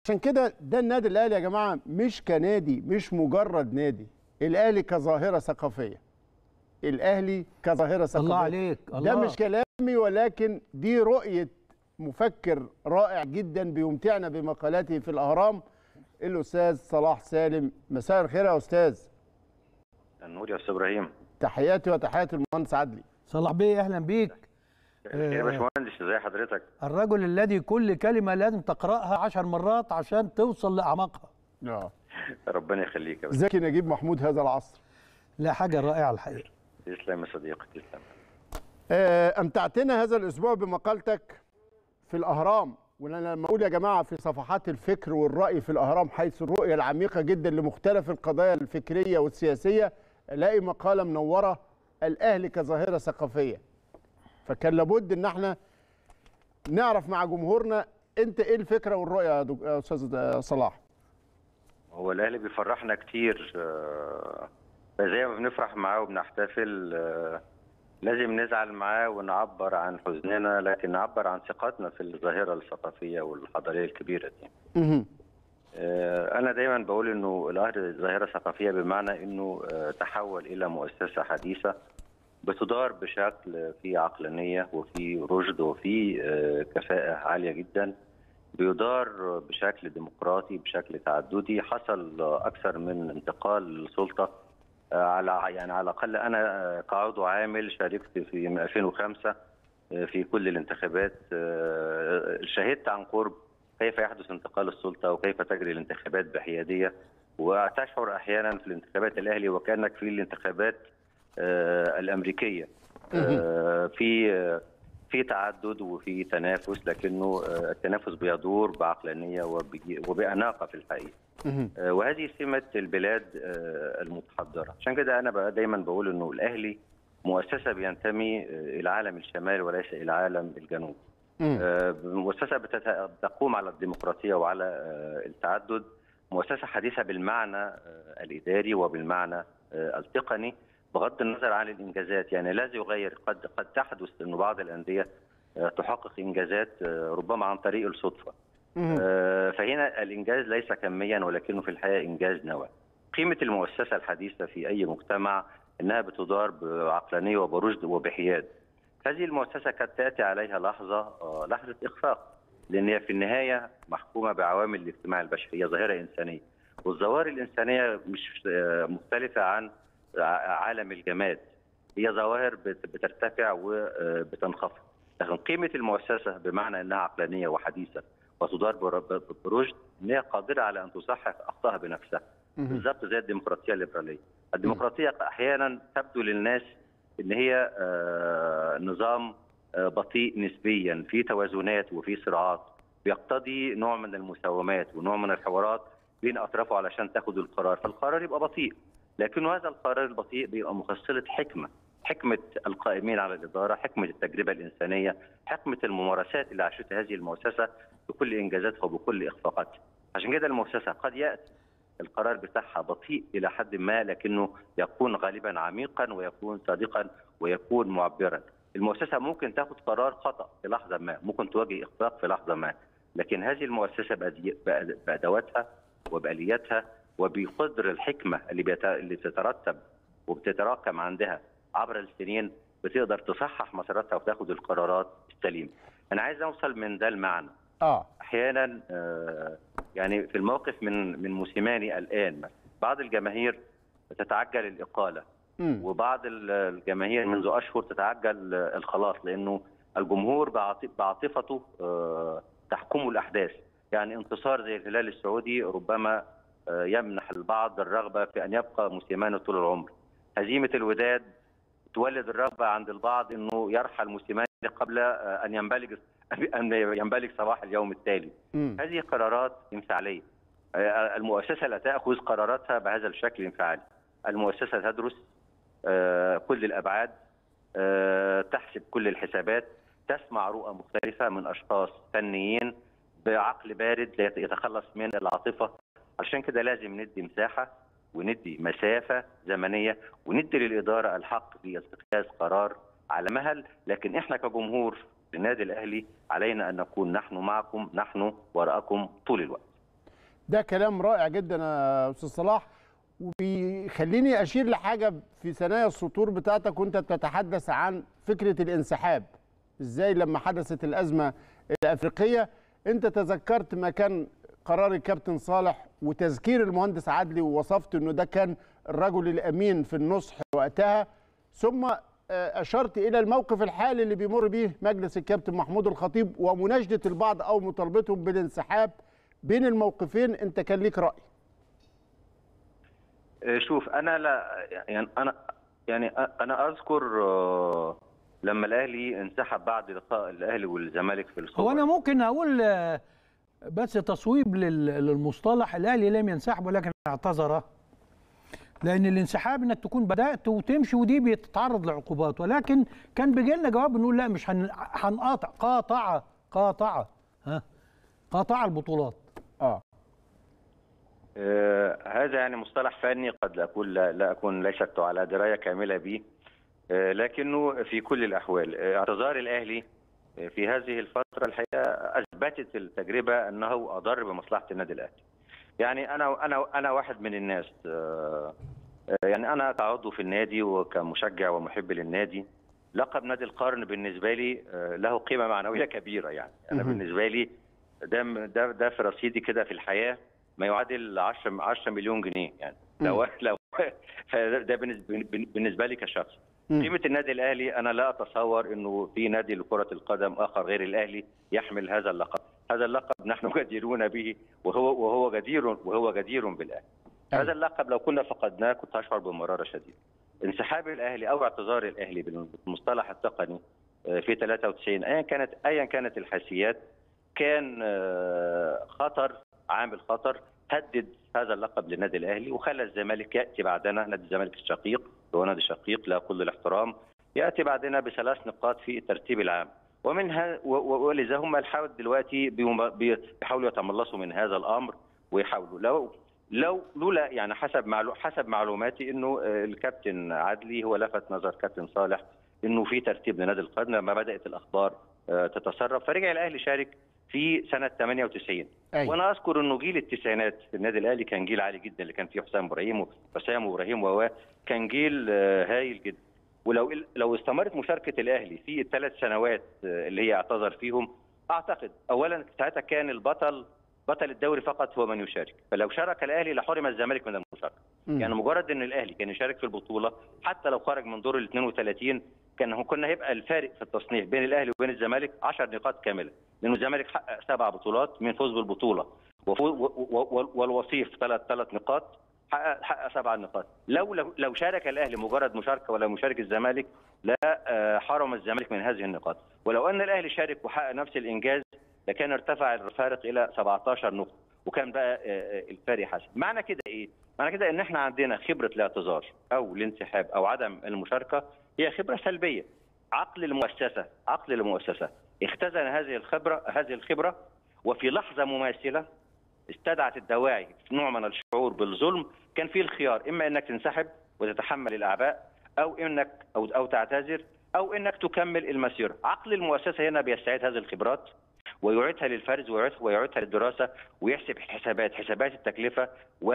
عشان كده ده النادي الاهلي يا جماعه مش كنادي مش مجرد نادي الاهلي كظاهره ثقافيه الاهلي كظاهره ثقافيه الله عليك ده الله مش كلامي ولكن دي رؤيه مفكر رائع جدا بيمتعنا بمقالاته في الاهرام الاستاذ صلاح سالم مساء الخير يا استاذ النور يا استاذ ابراهيم تحياتي وتحيات المهندس عدلي صلاح بيه اهلا بيك يا باشمهندس ازي حضرتك الرجل الذي كل كلمه لازم تقراها عشر مرات عشان توصل لاعماقها اه ربنا يخليك يا باشا زكي نجيب محمود هذا العصر لا حاجه رائعه الحقيقه تسلم يا صديقي تسلم آه، امتعتنا هذا الاسبوع بمقالتك في الاهرام وانا لما اقول يا جماعه في صفحات الفكر والراي في الاهرام حيث الرؤيه العميقه جدا لمختلف القضايا الفكريه والسياسيه الاقي مقاله منوره الاهلي كظاهره ثقافيه فكان لابد ان احنا نعرف مع جمهورنا انت ايه الفكره والرؤيه يا دك- يا استاذ صلاح هو الاهلي بيفرحنا كتير آه، فزي ما بنفرح معاه وبنحتفل آه، لازم نزعل معاه ونعبر عن حزننا لكن نعبر عن ثقتنا في الظاهره الثقافيه والحضاريه الكبيره دي مهم. آه، أنا دايما بقول إنه الأهلي ظاهرة ثقافية بمعنى إنه آه، تحول إلى مؤسسة حديثة بتدار بشكل فيه عقلانية وفي رشد وفي آه، كفاءة عالية جدا بيدار بشكل ديمقراطي بشكل تعددي حصل آه، أكثر من انتقال للسلطة آه، على يعني على الأقل أنا آه، كعضو عامل شاركت في من 2005 آه، في كل الانتخابات آه، شهدت عن قرب كيف يحدث انتقال السلطه وكيف تجري الانتخابات بحياديه وتشعر احيانا في الانتخابات الاهلي وكانك في الانتخابات آه، الامريكيه آه، في آه، في تعدد وفي تنافس لكنه آه، التنافس بيدور بعقلانيه وبج- وباناقه في الحقيقه مهم. آه، وهذه سمه البلاد آه، المتحضره عشان كده انا بقى دايما بقول انه الاهلي مؤسسه بينتمي آه، الى عالم الشمال وليس الى عالم الجنوب مم. آه، مؤسسه بتت- تقوم على الديمقراطيه وعلى آه، التعدد مؤسسه حديثه بالمعنى آه، الاداري وبالمعنى آه، التقني بغض النظر عن الانجازات يعني لا يغير قد قد تحدث انه بعض الانديه آه، تحقق انجازات آه، ربما عن طريق الصدفه مهم. آه، فهنا الانجاز ليس كميا ولكنه في الحقيقه انجاز نوعي. قيمه المؤسسه الحديثه في اي مجتمع انها بتدار بعقلانيه وبرشد وبحياد. هذه المؤسسه قد تاتي عليها لحظه آه، لحظه اخفاق لان هي في النهايه محكومه بعوامل الاجتماع البشري هي ظاهره انسانيه. والظواهر الانسانيه مش آه، مختلفه عن ع- عالم الجماد. هي ظواهر بت- بترتفع وبتنخفض. لكن قيمه المؤسسه بمعنى انها عقلانيه وحديثه وتدار بر- ب- برشد ان هي قادره على ان تصحح اخطائها بنفسها مهم. بالظبط زي الديمقراطيه الليبراليه الديمقراطيه احيانا تبدو للناس ان هي آه، نظام آه، بطيء نسبيا في توازنات وفي صراعات بيقتضي نوع من المساومات ونوع من الحوارات بين اطرافه علشان تاخد القرار فالقرار يبقى بطيء لكن هذا القرار البطيء بيبقى محصله حكمه حكمه القائمين على الاداره حكمه التجربه الانسانيه حكمه الممارسات اللي عاشتها هذه المؤسسه بكل انجازاتها وبكل اخفاقاتها عشان كده المؤسسه قد ياتي القرار بتاعها بطيء الى حد ما لكنه يكون غالبا عميقا ويكون صادقا ويكون معبرا. المؤسسه ممكن تاخذ قرار خطا في لحظه ما، ممكن تواجه اخفاق في لحظه ما، لكن هذه المؤسسه بأدي- بأد- بادواتها وبالياتها وبقدر الحكمه اللي بيت- اللي بتترتب وبتتراكم عندها عبر السنين بتقدر تصحح مساراتها وتاخذ القرارات السليمه. انا عايز اوصل من ده المعنى. اه احيانا آه، يعني في الموقف من من موسيماني الان مثلاً، بعض الجماهير تتعجل الاقاله مم. وبعض ال- الجماهير منذ اشهر تتعجل آه، الخلاص لانه الجمهور بعاطف- بعاطفته آه، تحكمه الاحداث يعني انتصار زي الهلال السعودي ربما آه، يمنح البعض الرغبه في ان يبقى موسيماني طول العمر هزيمه الوداد تولد الرغبه عند البعض انه يرحل موسيماني قبل آه، ان ينبلج ان ينبلج صباح اليوم التالي مم. هذه قرارات انفعاليه آه، المؤسسه لا تاخذ قراراتها بهذا الشكل الانفعالي المؤسسه تدرس آه، كل الابعاد آه، تحسب كل الحسابات تسمع رؤى مختلفه من اشخاص فنيين بعقل بارد لا يت- يتخلص من العاطفه عشان كده لازم ندي مساحه وندي مسافه زمنيه وندي للاداره الحق في اتخاذ قرار على مهل لكن احنا كجمهور النادي الاهلي علينا ان نكون نحن معكم نحن وراءكم طول الوقت ده كلام رائع جدا يا استاذ صلاح وبيخليني اشير لحاجه في ثنايا السطور بتاعتك وانت بتتحدث عن فكره الانسحاب ازاي لما حدثت الازمه الافريقيه انت تذكرت ما كان قرار الكابتن صالح وتذكير المهندس عدلي ووصفت انه ده كان الرجل الامين في النصح وقتها ثم اشرت الى الموقف الحالي اللي بيمر به مجلس الكابتن محمود الخطيب ومناشده البعض او مطالبتهم بالانسحاب بين الموقفين انت كان ليك راي شوف انا لا يعني انا يعني انا اذكر لما الاهلي انسحب بعد لقاء الاهلي والزمالك في السوبر هو انا ممكن اقول بس تصويب للمصطلح الاهلي لم ينسحب ولكن اعتذر لان الانسحاب انك تكون بدات وتمشي ودي بتتعرض لعقوبات ولكن كان بيجي لنا جواب نقول لا مش هنقاطع قاطع قاطع ها قاطع البطولات اه آه هذا يعني مصطلح فني قد لا اكون لا, لا اكون ليست على درايه كامله به آه لكنه في كل الاحوال آه اعتذار الاهلي في هذه الفتره الحقيقه اثبتت التجربه انه اضر بمصلحه النادي الاهلي. يعني انا انا انا واحد من الناس يعني انا كعضو في النادي وكمشجع ومحب للنادي لقب نادي القرن بالنسبه لي له قيمه معنويه كبيره يعني انا بالنسبه لي ده ده ده في رصيدي كده في الحياه ما يعادل 10 10 مليون جنيه يعني لو لو ده بالنسبه لي كشخص قيمه النادي الاهلي انا لا اتصور انه في نادي لكره القدم اخر غير الاهلي يحمل هذا اللقب هذا اللقب نحن جديرون به وهو وهو جدير وهو جدير بالاهلي هذا اللقب لو كنا فقدناه كنت اشعر بمراره شديده انسحاب الاهلي او اعتذار الاهلي بالمصطلح التقني في 93 ايا كانت ايا كانت الحيثيات كان خطر عامل خطر هدد هذا اللقب للنادي الاهلي وخلى الزمالك ياتي بعدنا نادي الزمالك الشقيق هو نادي شقيق له كل الاحترام ياتي بعدنا بثلاث نقاط في الترتيب العام ومنها ولذا هم الحاول دلوقتي بيحاولوا يتملصوا من هذا الامر ويحاولوا لو لو لولا يعني حسب معلو حسب معلوماتي انه الكابتن عدلي هو لفت نظر كابتن صالح انه في ترتيب لنادي القرن لما بدات الاخبار تتسرب فرجع الاهلي شارك في سنه 98 أي. وانا اذكر انه جيل التسعينات في النادي الاهلي كان جيل عالي جدا اللي كان فيه حسام ابراهيم وحسام وابراهيم و كان جيل هايل جدا ولو لو استمرت مشاركه الاهلي في الثلاث سنوات اللي هي اعتذر فيهم اعتقد اولا ساعتها كان البطل بطل الدوري فقط هو من يشارك فلو شارك الاهلي لحرم الزمالك من المشاركه م. يعني مجرد ان الاهلي كان يشارك في البطوله حتى لو خرج من دور ال 32 كان كنا هيبقى الفارق في التصنيف بين الاهلي وبين الزمالك 10 نقاط كامله لانه الزمالك حقق سبع بطولات من فوز بالبطوله والوصيف ثلاث ثلاث نقاط حقق حقق سبع نقاط لو لو, لو شارك الاهلي مجرد مشاركه ولا مشارك الزمالك لا حرم الزمالك من هذه النقاط ولو ان الاهلي شارك وحقق نفس الانجاز لكان ارتفع الفارق الى 17 نقطه وكان بقى الفارق حسن معنى كده ايه معنى كده ان احنا عندنا خبره الاعتذار او الانسحاب او عدم المشاركه هي خبره سلبيه عقل المؤسسه عقل المؤسسه اختزن هذه الخبره هذه الخبره وفي لحظه مماثله استدعت الدواعي في نوع من الشعور بالظلم كان فيه الخيار اما انك تنسحب وتتحمل الاعباء او انك او او تعتذر او انك تكمل المسيره عقل المؤسسه هنا بيستعيد هذه الخبرات ويعيدها للفرز ويعيدها للدراسه ويحسب حسابات حسابات التكلفه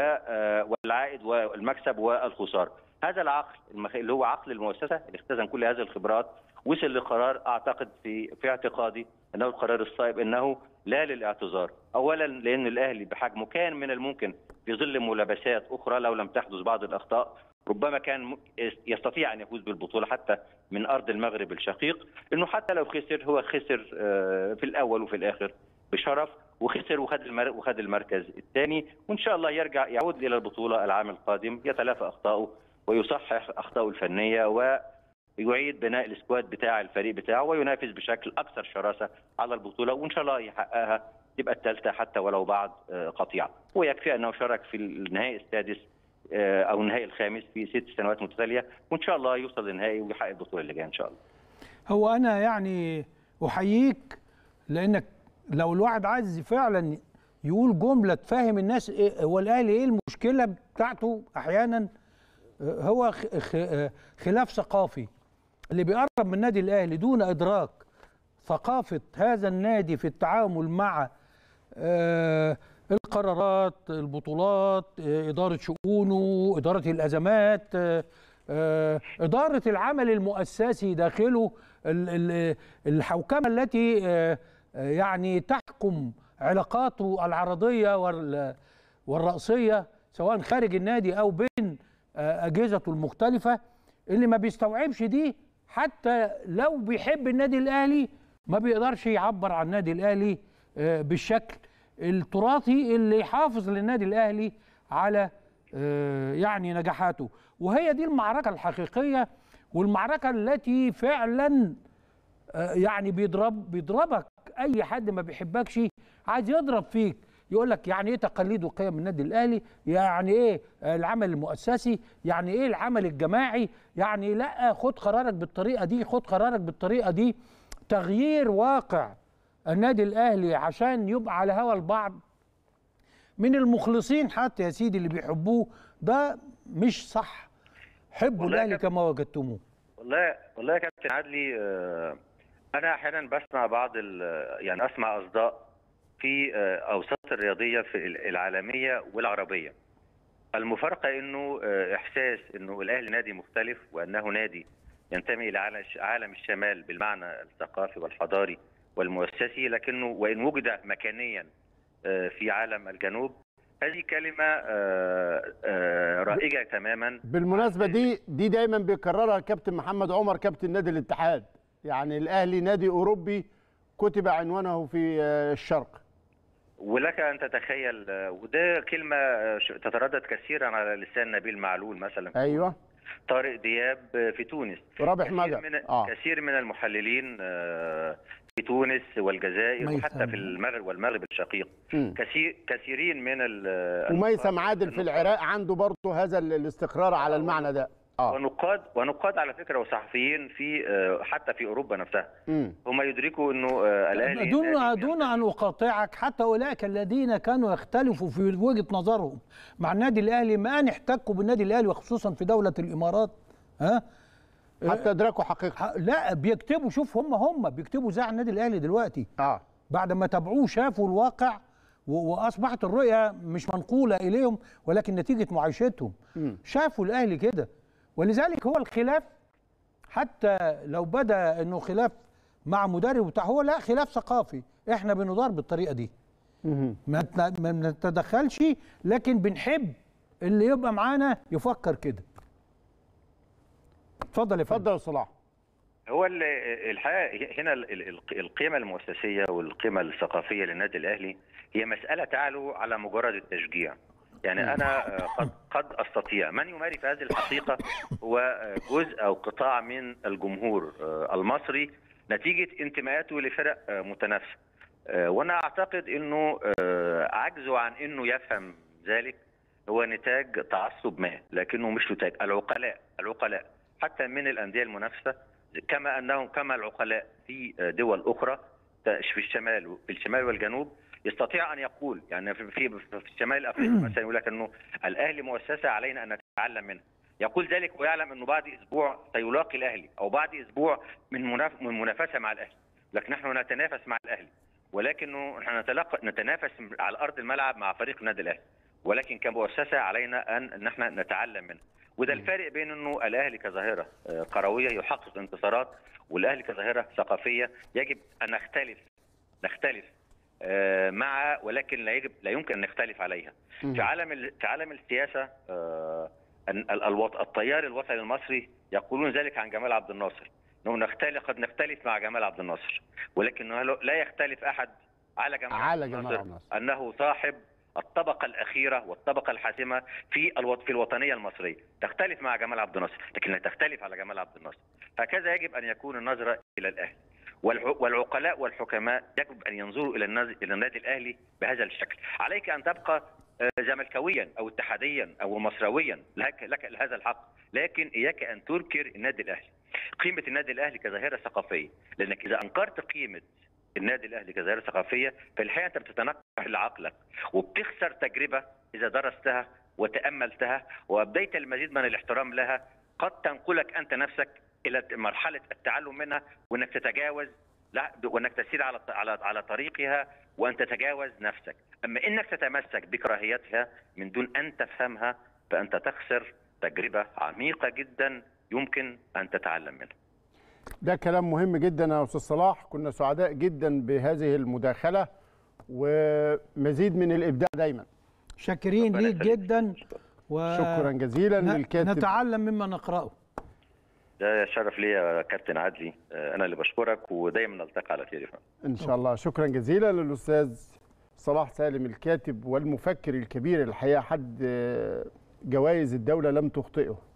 والعائد والمكسب والخساره هذا العقل اللي هو عقل المؤسسه اللي اختزن كل هذه الخبرات وصل لقرار اعتقد في في اعتقادي انه القرار الصائب انه لا للاعتذار اولا لان الاهلي بحجمه كان من الممكن في ظل ملابسات اخرى لو لم تحدث بعض الاخطاء ربما كان يستطيع ان يفوز بالبطوله حتى من ارض المغرب الشقيق انه حتى لو خسر هو خسر في الاول وفي الاخر بشرف وخسر وخد وخد المركز الثاني وان شاء الله يرجع يعود الى البطوله العام القادم يتلافى اخطائه ويصحح اخطائه الفنيه ويعيد بناء السكواد بتاع الفريق بتاعه وينافس بشكل اكثر شراسه على البطوله وان شاء الله يحققها تبقى الثالثه حتى ولو بعد قطيعه ويكفي انه شارك في النهائي السادس او النهائي الخامس في ست سنوات متتاليه وان شاء الله يوصل للنهائي ويحقق البطوله اللي جايه ان شاء الله. هو انا يعني احييك لانك لو الواحد عايز فعلا يقول جمله تفهم الناس إيه هو الاهلي ايه المشكله بتاعته احيانا هو خلاف ثقافي اللي بيقرب من النادي الاهلي دون ادراك ثقافه هذا النادي في التعامل مع القرارات البطولات آه، إدارة شؤونه إدارة الأزمات آه، آه، إدارة العمل المؤسسي داخله ال- ال- الحوكمة التي آه، آه، يعني تحكم علاقاته العرضية وال- والرأسية سواء خارج النادي أو بين آه، أجهزته المختلفة اللي ما بيستوعبش دي حتى لو بيحب النادي الأهلي ما بيقدرش يعبر عن النادي الأهلي آه، بالشكل التراثي اللي يحافظ للنادي الأهلي على آه، يعني نجاحاته وهي دي المعركة الحقيقية والمعركة التي فعلا آه، يعني بيضرب بيضربك اي حد ما بيحبكش عايز يضرب فيك يقول لك يعني ايه تقاليد وقيم النادي الاهلي يعني ايه آه، العمل المؤسسي يعني ايه العمل الجماعي يعني لا خد قرارك بالطريقه دي خد قرارك بالطريقه دي تغيير واقع النادي الاهلي عشان يبقى على هوا البعض من المخلصين حتى يا سيدي اللي بيحبوه ده مش صح حبوا والله الاهلي كابتن- كما وجدتموه والله والله يا كابتن عدلي آه، انا احيانا بسمع بعض ال- يعني اسمع اصداء في آه، اوساط الرياضيه في ال- العالميه والعربيه المفارقه انه آه، احساس انه الاهلي نادي مختلف وانه نادي ينتمي الى عالم- عالم الشمال بالمعنى الثقافي والحضاري والمؤسسي لكنه وان وجد مكانيا آه، في عالم الجنوب هذه كلمه آه، آه، رائجه تماما بالمناسبه دي دي دايما بيكررها الكابتن محمد عمر كابتن نادي الاتحاد يعني الاهلي نادي اوروبي كتب عنوانه في آه، الشرق ولك ان تتخيل آه، وده كلمه آه، ش- تتردد كثيرا على لسان نبيل معلول مثلا ايوه طارق دياب آه، في تونس رابح كثير مجا من اه كثير من المحللين آه، في تونس والجزائر ميثم. وحتى في المغرب والمغرب الشقيق مم. كثير كثيرين من ال- وميسم النقاد- عادل في العراق عنده برضه هذا ال- الاستقرار على المعنى ده اه ونقاد ونقاد على فكره وصحفيين في آه، حتى في اوروبا نفسها مم. هم يدركوا انه آه، الاهلي دون نادي دون ان اقاطعك حتى اولئك الذين كانوا يختلفوا في وجهه نظرهم مع النادي الاهلي ما ان احتكوا بالنادي الاهلي وخصوصا في دوله الامارات ها حتى ادركوا حقيقه ح- لا بيكتبوا شوف هم هم بيكتبوا زي على النادي الاهلي دلوقتي اه بعد ما تابعوه شافوا الواقع و- واصبحت الرؤيه مش منقوله اليهم ولكن نتيجه معايشتهم مم. شافوا الاهلي كده ولذلك هو الخلاف حتى لو بدا انه خلاف مع مدرب بتاع هو لا خلاف ثقافي احنا بندار بالطريقه دي مهم. ما نت- ما نتدخلش لكن بنحب اللي يبقى معانا يفكر كده اتفضل يا فندم اتفضل يا صلاح هو ال- الحقيقه هنا ال- ال- القيمه المؤسسيه والقيمه الثقافيه للنادي الاهلي هي مساله تعلو على مجرد التشجيع. يعني انا آه، قد قد استطيع من يمارس هذه الحقيقه هو آه، جزء او قطاع من الجمهور آه، المصري نتيجه انتماءاته لفرق آه، متنافسه. آه، وانا اعتقد انه آه، عجزه عن انه يفهم ذلك هو نتاج تعصب ما لكنه مش نتاج العقلاء العقلاء حتى من الانديه المنافسه كما انهم كما العقلاء في دول اخرى في الشمال في الشمال والجنوب يستطيع ان يقول يعني في في, في الشمال الافريقي مثلا يقول لك انه الاهلي مؤسسه علينا ان نتعلم منها يقول ذلك ويعلم انه بعد اسبوع سيلاقي الاهلي او بعد اسبوع من مناف- من منافسه مع الاهلي لكن نحن نتنافس مع الاهلي ولكنه نحن نتلقى نتنافس على ارض الملعب مع فريق النادي الاهلي ولكن كمؤسسه علينا ان ان احنا نتعلم منها وده الفارق بين انه الاهلي كظاهره آه، كرويه يحقق انتصارات والاهلي كظاهره ثقافيه يجب ان نختلف نختلف آه، مع ولكن لا يجب لا يمكن ان نختلف عليها في عالم ال- في عالم السياسه آه، ال- ال- الوط- التيار الوطني المصري يقولون ذلك عن جمال عبد الناصر انه نختلف قد نختلف مع جمال عبد الناصر ولكنه لا يختلف احد على جمال على عبد جمال الناصر عبد الناصر. انه صاحب الطبقه الاخيره والطبقه الحاسمه في الوط... في الوطنيه المصريه تختلف مع جمال عبد الناصر لكن لا تختلف على جمال عبد الناصر هكذا يجب ان يكون النظره الى الاهلي والع- والعقلاء والحكماء يجب ان ينظروا الى النز... الى النادي الاهلي بهذا الشكل عليك ان تبقى آه، زملكاويا او اتحاديا او مصراويا لك لك هذا الحق لكن اياك ان تنكر النادي الاهلي قيمه النادي الاهلي كظاهره ثقافيه لانك اذا انكرت قيمه النادي الاهلي كظاهره ثقافيه فالحقيقه انت بتتنقل لعقلك وبتخسر تجربه اذا درستها وتاملتها وابديت المزيد من الاحترام لها قد تنقلك انت نفسك الى مرحله التعلم منها وانك تتجاوز لا وانك تسير على على على طريقها وان تتجاوز نفسك اما انك تتمسك بكراهيتها من دون ان تفهمها فانت تخسر تجربه عميقه جدا يمكن ان تتعلم منها ده كلام مهم جدا يا استاذ صلاح كنا سعداء جدا بهذه المداخله ومزيد من الابداع دايما شاكرين ربنا ليك يخليك. جدا و شكرا جزيلا ن- للكاتب نتعلم مما نقرأه ده شرف لي يا كابتن عدلي آه، انا اللي بشكرك ودايما نلتقي على خير يا فندم. ان شاء الله شكرا جزيلا للاستاذ صلاح سالم الكاتب والمفكر الكبير الحقيقه حد جوائز الدوله لم تخطئه